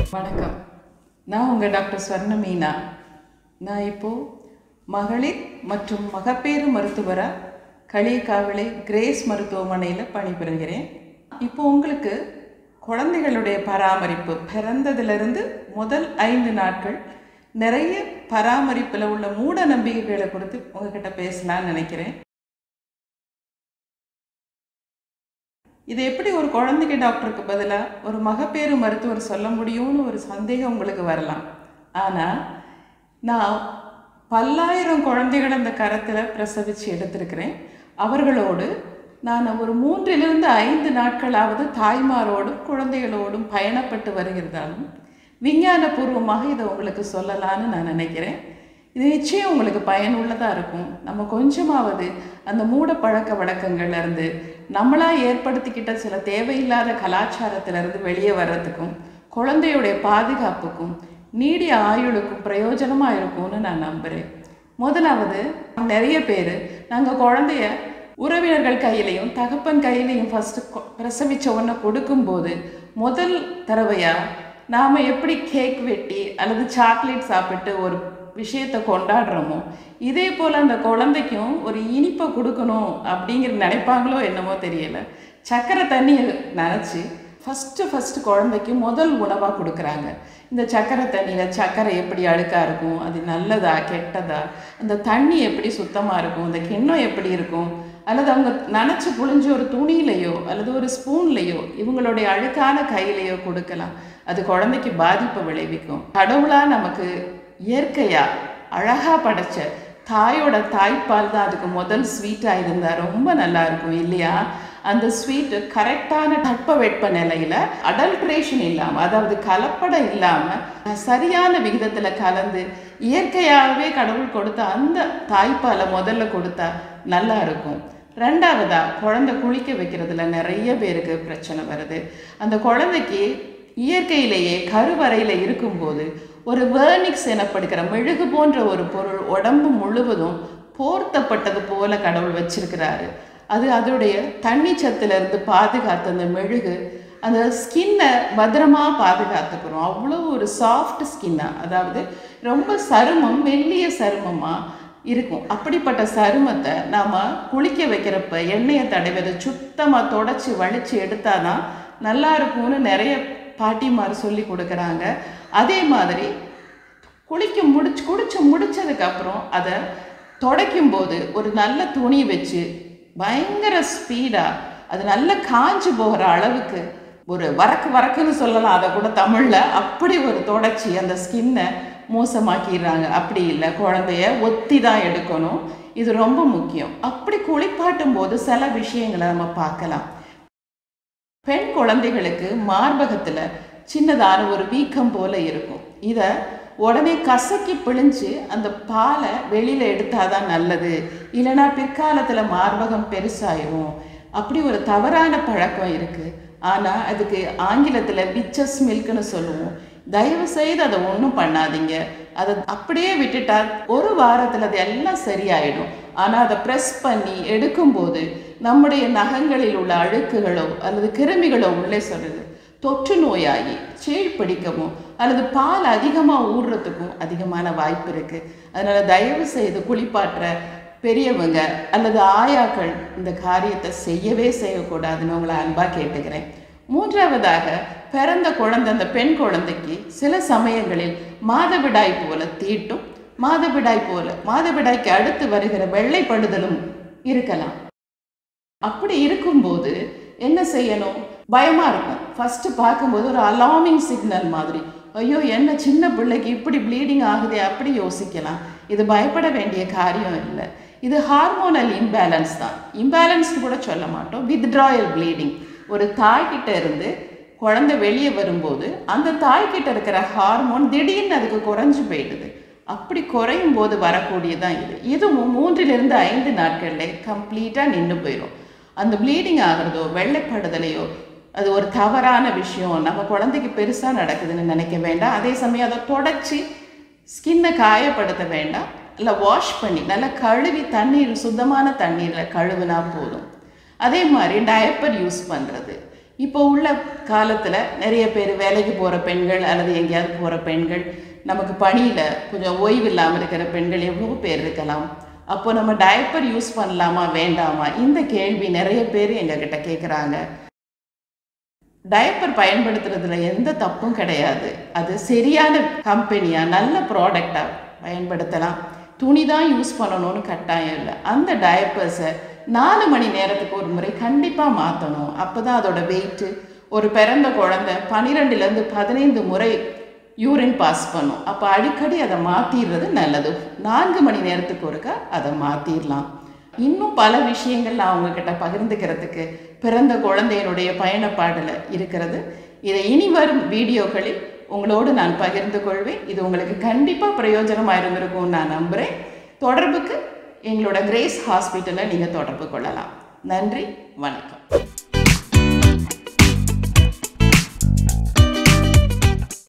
வணக்கம் நான் உங்கள் டாக்டர் ஸ்வர்ண மீனா நான் இப்போது மகளிர் மற்றும் மகப்பேறு மருத்துவராக களியக்காவிளை கிரேஸ் மருத்துவமனையில் பணிபுரிகிறேன் இப்போ உங்களுக்கு குழந்தைகளுடைய பராமரிப்பு பிறந்ததிலிருந்து முதல் ஐந்து நாட்கள் நிறைய பராமரிப்பில் உள்ள மூட நம்பிக்கைகளை கொடுத்து உங்ககிட்ட பேசலாம்னு நினைக்கிறேன் இது எப்படி ஒரு குழந்தைக்கு டாக்டருக்கு பதிலாக ஒரு மகப்பேறு மருத்துவர் சொல்ல முடியும்னு ஒரு சந்தேகம் உங்களுக்கு வரலாம் ஆனால் நான் பல்லாயிரம் குழந்தைகளை அந்த கரத்தில் பிரசவித்து எடுத்திருக்கிறேன் அவர்களோடு நான் ஒரு மூன்றிலிருந்து ஐந்து நாட்களாவது தாய்மாரோடும் குழந்தைகளோடும் பயணப்பட்டு வருகிறதாலும் விஞ்ஞானபூர்வமாக இதை உங்களுக்கு சொல்லலான்னு நான் நினைக்கிறேன் இது நிச்சயம் உங்களுக்கு பயனுள்ளதாக இருக்கும் நம்ம கொஞ்சமாவது அந்த மூட பழக்க வழக்கங்கள்லேருந்து நம்மளாக ஏற்படுத்திக்கிட்ட சில தேவையில்லாத கலாச்சாரத்திலேருந்து வெளியே வர்றதுக்கும் குழந்தையுடைய பாதுகாப்புக்கும் நீடிய ஆயுளுக்கும் பிரயோஜனமாக இருக்கும்னு நான் நம்புகிறேன் முதலாவது நிறைய பேர் நாங்கள் குழந்தைய உறவினர்கள் கையிலையும் தகப்பன் கையிலையும் ஃபஸ்ட்டு பிரசவிச்ச உடனே கொடுக்கும்போது முதல் தடவையாக நாம் எப்படி கேக் வெட்டி அல்லது சாக்லேட் சாப்பிட்டு ஒரு விஷயத்தை கொண்டாடுறோமோ இதே போல் அந்த குழந்தைக்கும் ஒரு இனிப்பை கொடுக்கணும் அப்படிங்கிற நினைப்பாங்களோ என்னமோ தெரியல சக்கரை தண்ணியை நினச்சி ஃபஸ்ட்டு ஃபஸ்ட்டு குழந்தைக்கு முதல் உணவாக கொடுக்குறாங்க இந்த சக்கரை தண்ணியில் சக்கரை எப்படி அழுக்காக இருக்கும் அது நல்லதா கெட்டதா அந்த தண்ணி எப்படி சுத்தமாக இருக்கும் அந்த கிண்ணம் எப்படி இருக்கும் அல்லது அவங்க நனைச்சி புழிஞ்சு ஒரு துணியிலையோ அல்லது ஒரு ஸ்பூன்லேயோ இவங்களுடைய அழுக்கான கையிலையோ கொடுக்கலாம் அது குழந்தைக்கு பாதிப்பை விளைவிக்கும் கடவுளாக நமக்கு இயற்கையாக அழகாக படைச்ச தாயோட தாய்ப்பால் தான் அதுக்கு முதல் ஸ்வீட்டாக இருந்தால் ரொம்ப நல்லா இருக்கும் இல்லையா அந்த ஸ்வீட்டு கரெக்டான தட்ப வெட்ப நிலையில் அடல்ட்ரேஷன் இல்லாமல் அதாவது கலப்படம் இல்லாமல் சரியான விகிதத்தில் கலந்து இயற்கையாகவே கடவுள் கொடுத்த அந்த தாய்ப்பாலை முதல்ல கொடுத்தா நல்லா இருக்கும் ரெண்டாவதா குழந்தை குளிக்க வைக்கிறதுல நிறைய பேருக்கு பிரச்சனை வருது அந்த குழந்தைக்கு இயற்கையிலேயே கருவறையில் இருக்கும்போது ஒரு வேர்னிக்ஸ் எனப்படுகிற மெழுகு போன்ற ஒரு பொருள் உடம்பு முழுவதும் போர்த்தப்பட்டது போல கடவுள் வச்சிருக்கிறாரு அது அதோடைய தண்ணி சத்துலேருந்து பாதுகாத்து அந்த மெழுகு அந்த ஸ்கின்னை பத்திரமாக பாதுகாத்துக்கிறோம் அவ்வளோ ஒரு சாஃப்ட் ஸ்கின்னாக அதாவது ரொம்ப சருமம் மெல்லிய சருமமாக இருக்கும் அப்படிப்பட்ட சருமத்தை நாம் குளிக்க வைக்கிறப்ப எண்ணெயை தடவை சுத்தமாக தொடச்சி வலிச்சு எடுத்தால் தான் நல்லா இருக்கும்னு நிறைய பாட்டிமார் சொல்லி கொடுக்குறாங்க அதே மாதிரி குளிக்க முடிச்சு குடிச்சு முடிச்சதுக்கப்புறம் அதை துடைக்கும் போது ஒரு நல்ல துணி வச்சு பயங்கர ஸ்பீடாக அது நல்லா காஞ்சு போகிற அளவுக்கு ஒரு வரக்கு வரக்குன்னு சொல்லலாம் அதை கூட தமிழில் அப்படி ஒரு தொடச்சி அந்த ஸ்கின்னை மோசமாக்கிடுறாங்க அப்படி இல்லை குழந்தைய ஒத்தி தான் எடுக்கணும் இது ரொம்ப முக்கியம் அப்படி குளிப்பாட்டும் போது சில விஷயங்களை நம்ம பார்க்கலாம் பெண் குழந்தைகளுக்கு மார்பகத்தில் சின்னதான ஒரு வீக்கம் போல இருக்கும் இதை உடனே கசக்கி பிழிஞ்சு அந்த பாலை வெளியில் எடுத்தாதான் நல்லது இல்லைனா பிற்காலத்தில் மார்பகம் பெருசாயிரும் அப்படி ஒரு தவறான பழக்கம் இருக்குது ஆனால் அதுக்கு ஆங்கிலத்தில் விச்சஸ் மில்க்னு சொல்லுவோம் தயவு செய்து அதை ஒன்றும் பண்ணாதீங்க அதை அப்படியே விட்டுட்டா ஒரு வாரத்தில் அது எல்லாம் சரியாயிடும் ஆனால் அதை ப்ரெஸ் பண்ணி எடுக்கும்போது நம்முடைய நகங்களில் உள்ள அழுக்குகளோ அல்லது கிருமிகளோ உள்ளே சொல்லுது தொற்று நோயாகி சீழ் பிடிக்கவும் அல்லது பால் அதிகமாக ஊடுறதுக்கும் அதிகமான வாய்ப்பு இருக்குது அதனால் தயவு செய்து குளிப்பாட்டுற பெரியவங்க அல்லது ஆயாக்கள் இந்த காரியத்தை செய்யவே செய்யக்கூடாதுன்னு உங்களை அன்பாக கேட்டுக்கிறேன் மூன்றாவதாக பிறந்த குழந்தை அந்த பெண் குழந்தைக்கு சில சமயங்களில் மாதவிடாய் போல தீட்டும் மாதவிடாய் போல மாதவிடாய்க்கு அடுத்து வருகிற வெள்ளைப்படுதலும் இருக்கலாம் அப்படி இருக்கும்போது என்ன செய்யணும் பயமா இருக்கும் ஃபர்ஸ்ட் பார்க்கும்போது ஒரு அலார்மிங் சிக்னல் மாதிரி ஐயோ என்ன சின்ன பிள்ளைக்கு இப்படி ப்ளீடிங் ஆகுதே அப்படி யோசிக்கலாம் இது பயப்பட வேண்டிய காரியம் இல்லை இது ஹார்மோனல் இம்பேலன்ஸ் தான் இம்பேலன்ஸ்னு கூட சொல்ல மாட்டோம் வித்ட்ராயல் ப்ளீடிங் ஒரு தாய்கிட்ட இருந்து குழந்தை வெளியே வரும்போது அந்த தாய்கிட்ட இருக்கிற ஹார்மோன் திடீர்னு அதுக்கு குறைஞ்சு போயிடுது அப்படி குறையும் போது வரக்கூடியதான் இது இதுவும் மூன்றிலிருந்து ஐந்து நாட்களில் கம்ப்ளீட்டாக நின்று போயிடும் அந்த ப்ளீடிங் ஆகிறதோ வெள்ளைப்படுதலையோ அது ஒரு தவறான விஷயம் நம்ம குழந்தைக்கு பெருசாக நடக்குதுன்னு நினைக்க வேண்டாம் அதே சமயம் அதை தொடச்சி ஸ்கின்னை காயப்படுத்த வேண்டாம் இல்லை வாஷ் பண்ணி நல்லா கழுவி தண்ணீர் சுத்தமான தண்ணீரில் கழுவினா போதும் அதே மாதிரி டயப்பர் யூஸ் பண்ணுறது இப்போ உள்ள காலத்தில் நிறைய பேர் வேலைக்கு போகிற பெண்கள் அல்லது எங்கேயாவது போகிற பெண்கள் நமக்கு பணியில் கொஞ்சம் ஓய்வு இல்லாமல் இருக்கிற பெண்கள் எவ்வளோ பேர் இருக்கலாம் அப்போ நம்ம டயப்பர் யூஸ் பண்ணலாமா வேண்டாமா இந்த கேள்வி நிறைய பேர் எங்ககிட்ட கேட்குறாங்க டயப்பர் பயன்படுத்துறதுல எந்த தப்பும் கிடையாது அது சரியான கம்பெனியாக நல்ல ப்ராடக்டாக பயன்படுத்தலாம் துணி தான் யூஸ் பண்ணணும்னு கட்டாயம் இல்லை அந்த டயப்பர்ஸை நாலு மணி நேரத்துக்கு ஒரு முறை கண்டிப்பாக மாற்றணும் அப்போ தான் அதோட வெயிட்டு ஒரு பிறந்த குழந்தை பன்னிரெண்டுலேருந்து பதினைந்து முறை யூரின் பாஸ் பண்ணும் அப்போ அடிக்கடி அதை மாற்றிடுறது நல்லது நான்கு மணி நேரத்துக்கு ஒருக்கா அதை மாற்றிடலாம் இன்னும் பல விஷயங்கள் நான் உங்ககிட்ட பகிர்ந்துக்கிறதுக்கு பிறந்த குழந்தையினுடைய பயணப்பாடில் இருக்கிறது இதை இனி வரும் வீடியோக்களில் உங்களோடு நான் பகிர்ந்து கொள்வேன் இது உங்களுக்கு கண்டிப்பாக பிரயோஜனமாக இருந்திருக்கும்னு நான் நம்புகிறேன் தொடர்புக்கு எங்களோட கிரேஸ் ஹாஸ்பிட்டலை நீங்கள் தொடர்பு கொள்ளலாம் நன்றி வணக்கம்